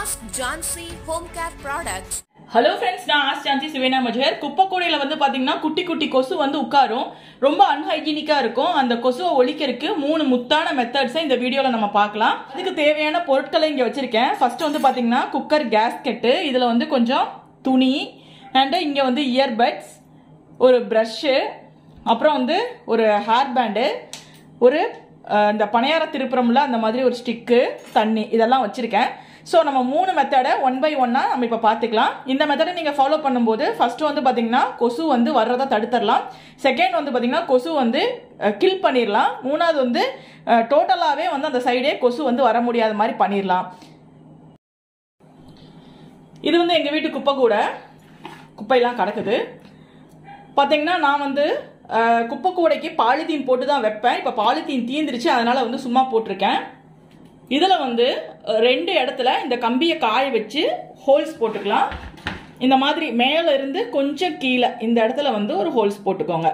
Ask Jansi Home Care Products. Hello friends நான் ஆஸ் சாந்தி சிவேனா மஜர் குப்பைக்கூடையில வந்து பாத்தீங்கன்னா குட்டி குட்டி கொசு வந்து உட்காரும் ரொம்ப அன்ஹைஜீனிக்கா இருக்கும் அந்த கொசுவை ஒழிக்கிறதுக்கு மூணு முத்தான மெத்தட்ஸை இந்த வீடியோல நம்ம பார்க்கலாம் அதுக்கு தேவையான பொருட்களை இங்க வச்சிருக்கேன் ஃபர்ஸ்ட் வந்து பாத்தீங்கன்னா குக்கர் கேஸ்கெட்டு இதுல வந்து கொஞ்சம் துணி அண்ட் இங்க வந்து இயர்பட்ஸ் ஒரு ப்ரஷ்ஷு அப்புறம் வந்து ஒரு ஹேர் பேண்டு ஒரு அஹ், இந்த பனையார திருப்புறம்ல அந்த மாதிரி ஒரு ஸ்டிக்கு தண்ணி இதெல்லாம் வச்சிருக்கேன் ஸோ நம்ம மூணு மெத்தடை ஒன் பை ஒன்னாக நம்ம இப்போ பார்த்துக்கலாம் இந்த மெத்தடை நீங்கள் ஃபாலோ பண்ணும்போது ஃபர்ஸ்ட் வந்து பார்த்தீங்கன்னா கொசு வந்து வர்றதை தடுத்துடலாம் செகண்ட் வந்து பார்த்தீங்கன்னா கொசு வந்து கில் பண்ணிடலாம் மூணாவது வந்து டோட்டலாகவே வந்து அந்த சைடே கொசு வந்து வர முடியாத மாதிரி பண்ணிடலாம் இது வந்து எங்கள் வீட்டு குப்பை கூட குப்பையெல்லாம் கிடக்குது பார்த்தீங்கன்னா நான் வந்து அஹ், குப்பை கூடைக்கு பாலித்தீன் போட்டு தான் வைப்பேன் இப்போ பாலித்தீன் தீந்துருச்சு அதனால வந்து சும்மா போட்டிருக்கேன் இதில் வந்து அஹ், ரெண்டு இடத்துல இந்த கம்பியை காய வச்சு ஹோல்ஸ் போட்டுக்கலாம் இந்த மாதிரி மேலே இருந்து கொஞ்சம் கீழே இந்த இடத்துல வந்து ஒரு ஹோல்ஸ் போட்டுக்கோங்க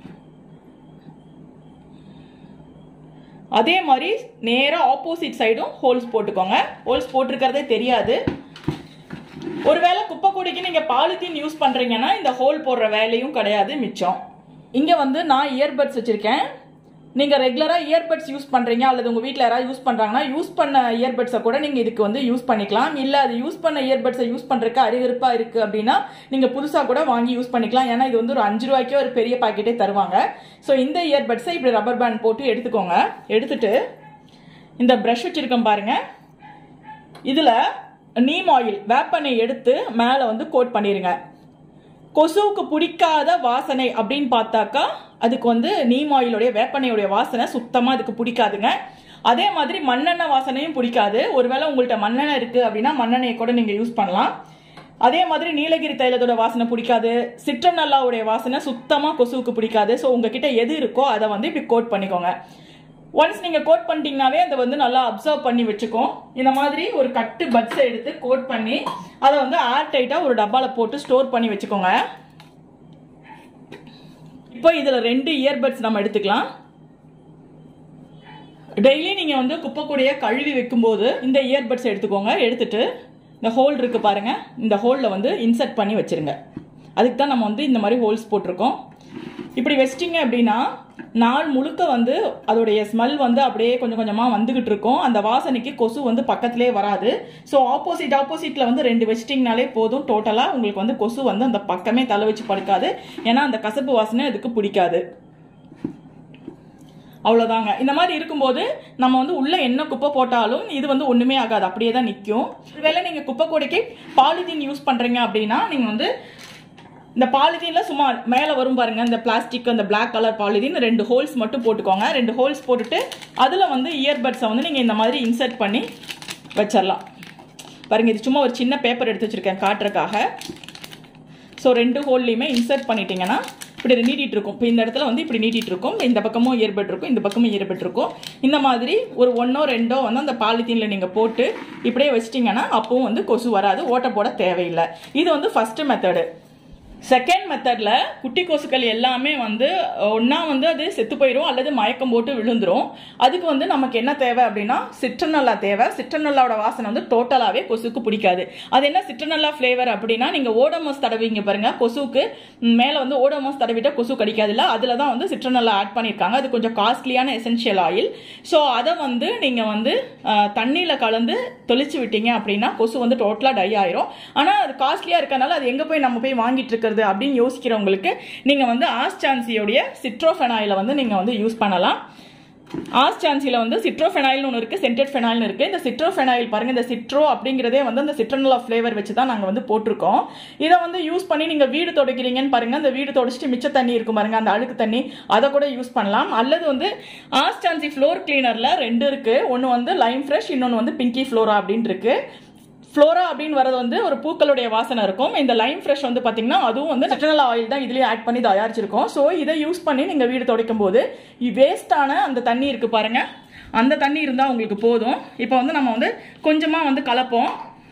அதே மாதிரி நேராக ஆப்போசிட் சைடும் ஹோல்ஸ் போட்டுக்கோங்க ஹோல்ஸ் போட்டிருக்கிறதே தெரியாது ஒருவேளை குப்பை கூடைக்கு நீங்க பாலித்தீன் யூஸ் பண்றீங்கன்னா இந்த ஹோல் போடுற வேலையும் கிடையாது மிச்சம் இங்க வந்து நான் இயர்பட்ஸ் வச்சிருக்கேன் நீங்க ரெகுலரா இயர்பட்ஸ் யூஸ் பண்றீங்க அல்லது உங்க வீட்ல யாராவது யூஸ் பண்றாங்கன்னா யூஸ் பண்ண இயர்பட்ஸை கூட நீங்க இதுக்கு வந்து யூஸ் பண்ணிக்கலாம் இல்ல அது யூஸ் பண்ண இயர்பட்ஸை யூஸ் பண்றதுக்கு அருகருப்பா இருக்கு அப்படின்னா நீங்க புதுசா கூட வாங்கி யூஸ் பண்ணிக்கலாம் ஏன்னா இது வந்து ஒரு அஞ்சு ரூபாய்க்கே ஒரு பெரிய பாக்கெட்டே தருவாங்க ஸோ இந்த இயர்பட்ஸை இப்படி ரப்பர் பேண்ட் போட்டு எடுத்துக்கோங்க எடுத்துட்டு இந்த ப்ரஷ் வச்சிருக்கோம் பாருங்க இதுல நீம் ஆயில் வேப்பெண்ணெய் எடுத்து மேலே வந்து கோட் பண்ணிருங்க கொசுவுக்கு பிடிக்காத வாசனை அப்படின்னு பார்த்தாக்கா அதுக்கு வந்து நீம் ஆயிலுடைய வேப்பெண்ணெயுடைய வாசனை சுத்தமாக அதுக்கு பிடிக்காதுங்க அதே மாதிரி மண்ணெண்ணெய் வாசனையும் பிடிக்காது ஒருவேளை உங்கள்கிட்ட மண்ணெண்ணெய் இருக்குது அப்படின்னா மண்ணெண்ணெயை கூட நீங்கள் யூஸ் பண்ணலாம் அதே மாதிரி நீலகிரி தைலத்தோட வாசனை பிடிக்காது சிற்றநல்லாவுடைய வாசனை சுத்தமாக கொசுவுக்கு பிடிக்காது ஸோ உங்ககிட்ட எது இருக்கோ அதை வந்து இப்படி கோட் பண்ணிக்கோங்க ஒன்ஸ் நீங்கள் கோட் பண்ணிட்டீங்கனாவே அதை வந்து நல்லா அப்சர்வ் பண்ணி வச்சுக்கும் இந்த மாதிரி ஒரு கட்டு பட்ஸை எடுத்து கோட் பண்ணி அதை வந்து ஏர் டைட்டாக ஒரு டப்பாவில் போட்டு ஸ்டோர் பண்ணி வச்சுக்கோங்க இப்போ இதில் ரெண்டு இயர்பட்ஸ் நம்ம எடுத்துக்கலாம் டெய்லி நீங்கள் வந்து குப்பை கூடைய கழுவி வைக்கும்போது இந்த இயர்பட்ஸ் எடுத்துக்கோங்க எடுத்துட்டு இந்த ஹோல் இருக்கு பாருங்க இந்த ஹோலில் வந்து இன்சர்ட் பண்ணி வச்சிருங்க அதுக்கு தான் நம்ம வந்து இந்த மாதிரி ஹோல்ஸ் போட்டிருக்கோம் இப்படி வச்சிட்டிங்க அப்படின்னா நாள் முழுக்க வந்து அதோடைய ஸ்மெல் வந்து அப்படியே கொஞ்சம் கொஞ்சமாக வந்துகிட்டு இருக்கும் அந்த வாசனைக்கு கொசு வந்து பக்கத்திலே வராது ஸோ ஆப்போசிட் ஆப்போசிட்டில் வந்து ரெண்டு வச்சிட்டிங்கனாலே போதும் டோட்டலாக உங்களுக்கு வந்து கொசு வந்து அந்த பக்கமே தலை வச்சு படுக்காது ஏன்னா அந்த கசப்பு வாசனை அதுக்கு பிடிக்காது அவ்வளோதாங்க இந்த மாதிரி இருக்கும்போது நம்ம வந்து உள்ள என்ன குப்பை போட்டாலும் இது வந்து ஒண்ணுமே ஆகாது அப்படியே தான் நிற்கும் ஒருவேளை நீங்க குப்பை கூடைக்கு பாலித்தீன் யூஸ் பண்றீங்க அப்படின்னா நீங்க வந்து இந்த பாலித்தீன்ல சும்மா மேலே வரும் பாருங்க இந்த பிளாஸ்டிக் அந்த Black கலர் பாலித்தீன் ரெண்டு ஹோல்ஸ் மட்டும் போட்டுக்கோங்க ரெண்டு ஹோல்ஸ் போட்டுட்டு அதுல வந்து இயர்பட்ஸை வந்து நீங்க இந்த மாதிரி இன்சர்ட் பண்ணி வச்சிடலாம் பாருங்க இது சும்மா ஒரு சின்ன பேப்பர் எடுத்து வச்சிருக்கேன் காட்டுறதுக்காக ஸோ ரெண்டு ஹோல்லையுமே இன்சர்ட் பண்ணிட்டீங்கன்னா இப்படி நீட்டிட்டு இருக்கும் இப்போ இந்த இடத்துல வந்து இப்படி நீட்டிட்டு இருக்கும் இந்த பக்கமும் இயர்பட் இருக்கும் இந்த பக்கமும் இயர்பட் இருக்கும் இந்த மாதிரி ஒரு ஒன்றோ ரெண்டோ வந்து அந்த பாலித்தீனில் நீங்கள் போட்டு இப்படியே வச்சிட்டிங்கன்னா அப்பவும் வந்து கொசு வராது ஓட்ட போட தேவையில்லை இது வந்து ஃபர்ஸ்ட் மெத்தடு செகண்ட் மெத்தட்ல குட்டி கொசுக்கள் எல்லாமே வந்து ஒன்றா வந்து அது செத்து போயிடும் அல்லது மயக்கம் போட்டு விழுந்துரும் அதுக்கு வந்து நமக்கு என்ன தேவை அப்படின்னா சிற்றநல்லா தேவை சிற்றநல்லாவோட வாசனை வந்து டோட்டலாகவே கொசுக்கு பிடிக்காது அது என்ன சிற்றநல்லா ஃப்ளேவர் அப்படின்னா நீங்கள் ஓடோமோஸ் தடவிங்க பாருங்க கொசுக்கு மேலே வந்து ஓடோமோஸ் தடவிட்ட கொசு கடிக்காதுல்ல அதில் தான் வந்து சிற்றநல்லா ஆட் பண்ணியிருக்காங்க அது கொஞ்சம் காஸ்ட்லியான எசென்ஷியல் ஆயில் ஸோ அதை வந்து நீங்கள் வந்து தண்ணியில் கலந்து தெளிச்சு விட்டீங்க அப்படின்னா கொசு வந்து டோட்டலாக டை ஆயிரும் ஆனால் அது காஸ்ட்லியாக இருக்கனால அது எங்கே போய் நம்ம போய் வாங்கிட்டு இருக்கிறது அப்படின்னு யோசிக்கிறவங்களுக்கு நீங்கள் வந்து ஆஸ்டான்சியோடைய சிட்ரோஃபெனாயிலை வந்து நீங்கள் வந்து யூஸ் பண்ணலாம் ஆஸ்டான்சியில் வந்து சிட்ரோஃபெனாயில்னு ஒன்று இருக்குது சென்டட் ஃபெனாயில்னு இருக்குது இந்த சிட்ரோஃபெனாயில் பாருங்கள் இந்த சிட்ரோ அப்படிங்கிறதே வந்து அந்த சிட்ரனலா ஃப்ளேவர் வச்சு தான் நாங்கள் வந்து போட்டிருக்கோம் இதை வந்து யூஸ் பண்ணி நீங்கள் வீடு துடைக்கிறீங்கன்னு பாருங்கள் அந்த வீடு துடைச்சிட்டு மிச்ச தண்ணி இருக்கும் பாருங்க அந்த அழுக்கு தண்ணி அதை கூட யூஸ் பண்ணலாம் அல்லது வந்து ஆஸ்டான்சி ஃப்ளோர் கிளீனரில் ரெண்டு இருக்குது ஒன்று வந்து லைம் ஃப்ரெஷ் இன்னொன்று வந்து பிங்கி ஃப்ளோரா அப்படின்னு இருக்கு ஃப்ளோரா அப்படின்னு வரது வந்து ஒரு பூக்களுடைய வாசனை இருக்கும் இந்த லைம் ஃப்ரெஷ் வந்து பார்த்தீங்கன்னா அதுவும் வந்து சிட்ரனல் ஆயில் தான் இதுலேயே ஆட் பண்ணி தயாரிச்சிருக்கோம் ஸோ இதை யூஸ் பண்ணி நீங்கள் வீடு துடைக்கும் போது வேஸ்டான அந்த தண்ணி இருக்கு பாருங்க அந்த தண்ணி இருந்தால் உங்களுக்கு போதும் இப்போ வந்து நம்ம வந்து கொஞ்சமாக வந்து கலப்போம்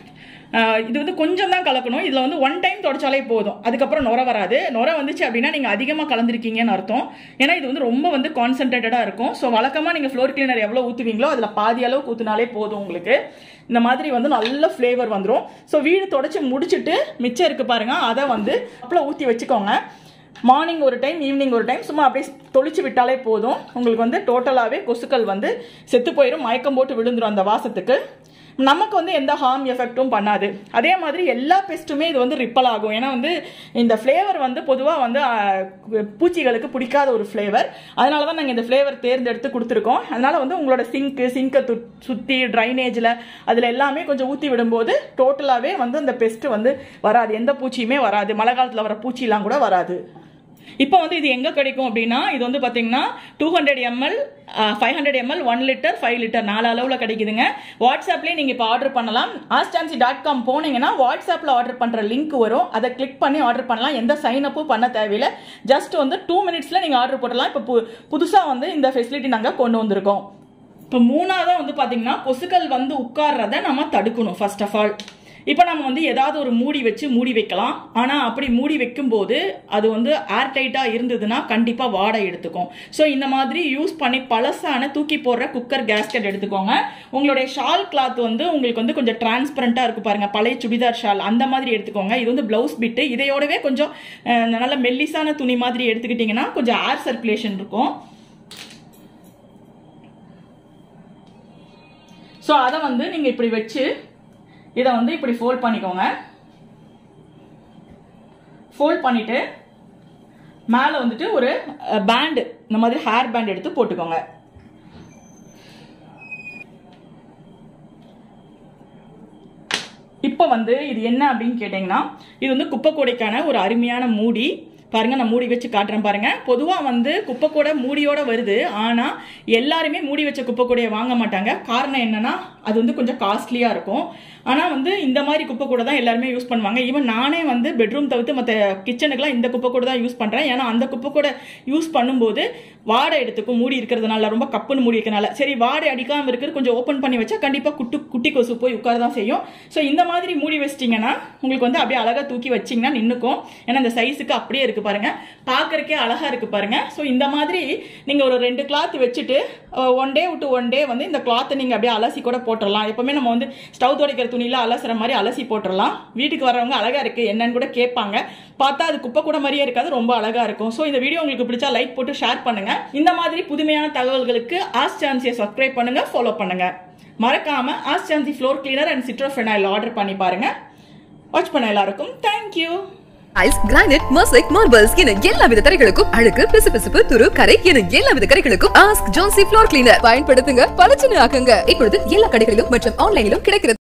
அஹ், இது வந்து கொஞ்சம் தான் கலக்கணும் இதில் வந்து ஒன் டைம் தொடச்சாலே போதும் அதுக்கப்புறம் நுர வராது நுர வந்துச்சு அப்படின்னா நீங்கள் அதிகமாக கலந்துருக்கீங்கன்னு அர்த்தம் ஏன்னா இது வந்து ரொம்ப வந்து கான்சென்ட்ரேட்டடாக இருக்கும் ஸோ வழக்கமாக நீங்கள் ஃப்ளோர் கிளீனர் எவ்வளோ ஊற்றுவீங்களோ அதில் பாதி அளவுக்கு ஊற்றினாலே போதும் உங்களுக்கு இந்த மாதிரி வந்து நல்ல ஃப்ளேவர் வந்துடும் ஸோ வீடு தொடச்சி முடிச்சுட்டு மிச்சம் இருக்கு பாருங்க அதை வந்து அப்பளம் ஊற்றி வச்சுக்கோங்க மார்னிங் ஒரு டைம் ஈவினிங் ஒரு டைம் சும்மா அப்படியே தொளிச்சு விட்டாலே போதும் உங்களுக்கு வந்து டோட்டலாகவே கொசுக்கள் வந்து செத்து போயிடும் மயக்கம் போட்டு விழுந்துரும் அந்த வாசத்துக்கு நமக்கு வந்து எந்த ஹார்ம் எஃபெக்ட்டும் பண்ணாது அதே மாதிரி எல்லா பெஸ்ட்டுமே இது வந்து ரிப்பல் ஆகும் ஏன்னா வந்து இந்த ஃப்ளேவர் வந்து பொதுவாக வந்து ஆஹ், பூச்சிகளுக்கு பிடிக்காத ஒரு ஃப்ளேவர் அதனால தான் நாங்கள் இந்த ஃப்ளேவர் தேர்ந்தெடுத்து கொடுத்துருக்கோம் அதனால வந்து உங்களோட சிங்க்கு சிங்கை து சுற்றி ட்ரைனேஜில் அதில் எல்லாமே கொஞ்சம் ஊற்றி விடும்போது டோட்டலாகவே வந்து அந்த பெஸ்ட்டு வந்து வராது எந்த பூச்சியுமே வராது மழை காலத்தில் வர பூச்சிலாம் கூட வராது இப்போ வந்து இது எங்கே கிடைக்கும் அப்படின்னா இது வந்து பார்த்தீங்கன்னா two hundred ML five hundred ML one litre five litre நாலு அளவில் கிடைக்குதுங்க வாட்ஸ்அப்லேயே நீங்கள் இப்போ ஆர்டர் பண்ணலாம் ஆஸ்டான்சி டாட் காம் போனீங்கன்னா வாட்ஸ்அப்பில் ஆர்டர் பண்ணுற லிங்க் வரும் அதை கிளிக் பண்ணி ஆர்டர் பண்ணலாம் எந்த சைன் அப்பும் பண்ண தேவையில்லை ஜஸ்ட் வந்து டூ மினிட்ஸில் நீங்கள் ஆர்டர் போடலாம் இப்போ பு புதுசாக வந்து இந்த ஃபெசிலிட்டி நாங்கள் கொண்டு வந்திருக்கோம் இப்போ மூணாவதாக வந்து பார்த்தீங்கன்னா கொசுக்கள் வந்து உட்கார்றத நம்ம தடுக்கணும் ஃபர்ஸ்ட் ஆஃப் ஆல் இப்போ நம்ம வந்து ஏதாவது ஒரு மூடி வச்சு மூடி வைக்கலாம் ஆனால் அப்படி மூடி வைக்கும்போது அது வந்து ஏர் டைட்டாக இருந்ததுன்னா கண்டிப்பாக வாடை எடுத்துக்கும் ஸோ இந்த மாதிரி யூஸ் பண்ணி பழசான தூக்கி போடுற குக்கர் கேஸ்கெட் எடுத்துக்கோங்க உங்களுடைய ஷால் கிளாத் வந்து உங்களுக்கு வந்து கொஞ்சம் டிரான்ஸ்பரண்ட்டாக இருக்கு பாருங்க பழைய சுடிதார் ஷால் அந்த மாதிரி எடுத்துக்கோங்க இது வந்து ப்ளவுஸ் பிட்டு இதையோடவே கொஞ்சம் அஹ், நல்ல மெல்லிசான துணி மாதிரி எடுத்துக்கிட்டிங்கன்னா கொஞ்சம் ஏர் சர்க்குலேஷன் இருக்கும் ஸோ அதை வந்து நீங்கள் இப்படி வச்சு இதை வந்து இப்படி ஃபோல்ட் பண்ணிக்கோங்க ஃபோல்ட் பண்ணிட்டு மேலே வந்துட்டு ஒரு பேண்டு இந்த மாதிரி ஹேர் பேண்ட் எடுத்து போட்டுக்கோங்க இப்போ வந்து இது என்ன அப்படின்னு கேட்டிங்கன்னா இது வந்து குப்பை கூடைக்கான ஒரு அருமையான மூடி பாருங்க நான் மூடி வச்சு காட்டுறேன் பாருங்க பொதுவாக வந்து குப்பை கூடை மூடியோட வருது ஆனால் எல்லாருமே மூடி வச்ச குப்பை கூடையை வாங்க மாட்டாங்க காரணம் என்னன்னா அது வந்து கொஞ்சம் காஸ்ட்லியாக இருக்கும் ஆனால் வந்து இந்த மாதிரி குப்பை கூட தான் எல்லாருமே யூஸ் பண்ணுவாங்க ஈவன் நானே வந்து பெட்ரூம் தவிர்த்து மற்ற கிச்சனுக்குலாம் இந்த குப்பை கூட தான் யூஸ் பண்ணுறேன் ஏன்னா அந்த குப்பை கூட யூஸ் பண்ணும்போது வாடை எடுத்துக்கும் மூடி இருக்கிறதுனால ரொம்ப கப்புன்னு மூடி இருக்கனால சரி வாடை அடிக்காமல் இருக்கிறது கொஞ்சம் ஓப்பன் பண்ணி வச்சா கண்டிப்பாக குட்டு குட்டி கொசு போய் உட்கார தான் செய்யும் ஸோ இந்த மாதிரி மூடி வச்சிட்டிங்கன்னா உங்களுக்கு வந்து அப்படியே அழகாக தூக்கி வச்சிங்கன்னா நின்றுக்கும் ஏன்னா இந்த சைஸுக்கு அப்படியே இருக்கு பாருங்க பார்க்கறக்கே அழகாக இருக்கு பாருங்க ஸோ இந்த மாதிரி நீங்கள் ஒரு ரெண்டு கிளாத் வச்சுட்டு ஒன் டே விட்டு ஒன் டே வந்து இந்த கிளாத்தை நீங்கள் அப்படியே அலசி கூட போட்டுடலாம் எப்பவுமே நம்ம வந்து ஸ்டவ் துடைக்கிற துணியில அலசுற மாதிரி அலசி போட்டுடலாம் வீட்டுக்கு வரவங்க அழகா இருக்கு என்னன்னு கூட கேட்பாங்க பார்த்தா அது குப்பை கூட மாதிரியே இருக்காது ரொம்ப அழகா இருக்கும் ஸோ இந்த வீடியோ உங்களுக்கு பிடிச்சா லைக் போட்டு ஷேர் பண்ணுங்க இந்த மாதிரி புதுமையான தகவல்களுக்கு ஆஸ் சான்சியை சப்ஸ்கிரைப் பண்ணுங்க ஃபாலோ பண்ணுங்க மறக்காம ஆஸ் சான்சி ஃப்ளோர் கிளீனர் அண்ட் சிட்ரோஃபெனாயில் ஆர்டர் பண்ணி பாருங்க வாட்ச் பண்ண எல்லாருக்கும் தேங்க்யூ ஐஸ் கிரானைட் மொசைக் மார்பிள்ஸ் என எல்லா வித தரைகளுக்கும் அழுக்கு பிசுபிசுப்பு துரு கரை என எல்லா வித கரைகளுக்கும் ஆஸ்க் ஜான்சி ஃப்ளோர் கிளீனர் பயன்படுத்துங்க பளிச்சுன்னு ஆக்குங்க இப்பொழுது எல்லா கடைகளிலும் மற்றும் ஆன்லைனிலும் கிடைக்கிறது